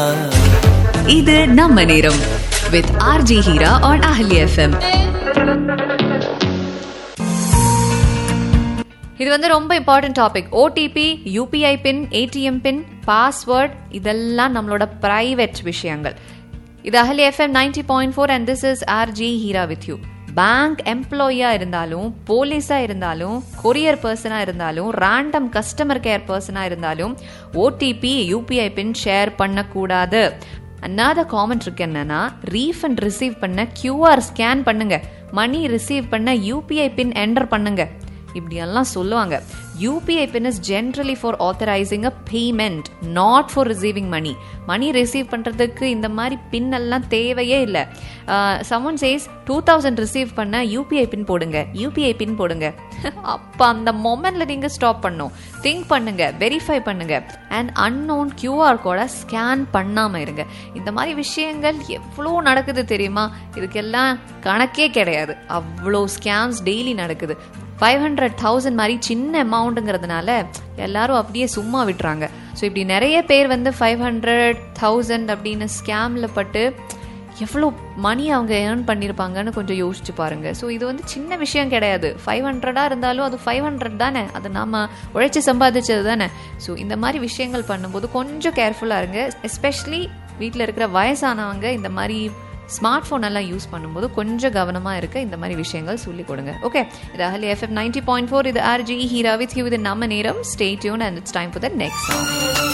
இது நம்ம நேரம் with RJ Heera on Ahali FM இது வந்து ரொம்ப important topic OTP UPI PIN ATM PIN password இதெல்லாம் நம்மளோட பிரைவேட் விஷயங்கள் இது Ahali FM ninety point four and this is RJ Heera with you bank எம்ப்ளாயியா இருந்தாலும் போலீஸா இருந்தாலும் கொரியர் பர்சனா இருந்தாலும் ரேண்டம் கஸ்டமர் கேர் பர்சனா இருந்தாலும் ஓடிபி யூபிஐ பின் ஷேர் பண்ணக்கூடாது அன்னாத காமெண்ட் இருக்கு என்னன்னா ரீஃபண்ட் ரிசீவ் பண்ண கியூஆர் ஸ்கேன் பண்ணுங்க மணி ரிசீவ் பண்ண யூபிஐ பின் என்டர் பண்ணுங்க இப்படியெல்லாம் சொல்லுவாங்க UPI PIN is generally for authorising a payment not for receiving money money receive பண்ணுறதுக்கு இந்த மாதிரி பின் எல்லாம் தேவையே இல்லை someone says two thousand receive பண்ண யூபிஐ பின் போடுங்க யூபிஐ பின் போடுங்க அப்போ அந்த மொமெண்ட்ல நீங்கள் ஸ்டாப் பண்ணும் திங்க் பண்ணுங்க வெரிஃபை பண்ணுங்க அண்ட் அன்னோன் கியூஆர் கோடை ஸ்கேன் பண்ணாமல் இருங்க இந்த மாதிரி விஷயங்கள் எவ்வளோ நடக்குது தெரியுமா இதுக்கெல்லாம் கணக்கே கிடையாது அவ்வளோ ஸ்கேம்ஸ் டெய்லி நடக்குது ஃபைவ் ஹண்ட்ரட் தௌசண்ட் மாதிரி சின்ன அமௌண்ட்டுங்கிறதுனால எல்லாரும் அப்படியே சும்மா விட்டுறாங்க ஸோ இப்படி நிறைய பேர் வந்து ஃபைவ் ஹண்ட்ரட் தௌசண்ட் அப்படின்னு ஸ்கேமில் பட்டு எவ்வளோ மணி அவங்க ஏர்ன் பண்ணியிருப்பாங்கன்னு கொஞ்சம் யோசிச்சு பாருங்க ஸோ இது வந்து சின்ன விஷயம் கிடையாது ஃபைவ் ஹண்ட்ரடாக இருந்தாலும் அது ஃபைவ் ஹண்ட்ரட் தானே அது நாம உழைச்சி சம்பாதிச்சது தானே ஸோ இந்த மாதிரி விஷயங்கள் பண்ணும்போது கொஞ்சம் கேர்ஃபுல்லாக இருங்க எஸ்பெஷலி வீட்டில் இருக்கிற வயசானவங்க இந்த மாதிரி ஸ்மார்ட் ஃபோன் எல்லாம் யூஸ் பண்ணும்போது கொஞ்சம் கவனமாக இருக்க இந்த மாதிரி விஷயங்கள் சொல்லிக் கொடுங்க ஓகே இது Ahali FM ninety point four இது ஆர்ஜி ஹீரா வித் யூ இது நம்ம நேரம் stay tune and it's time for the next song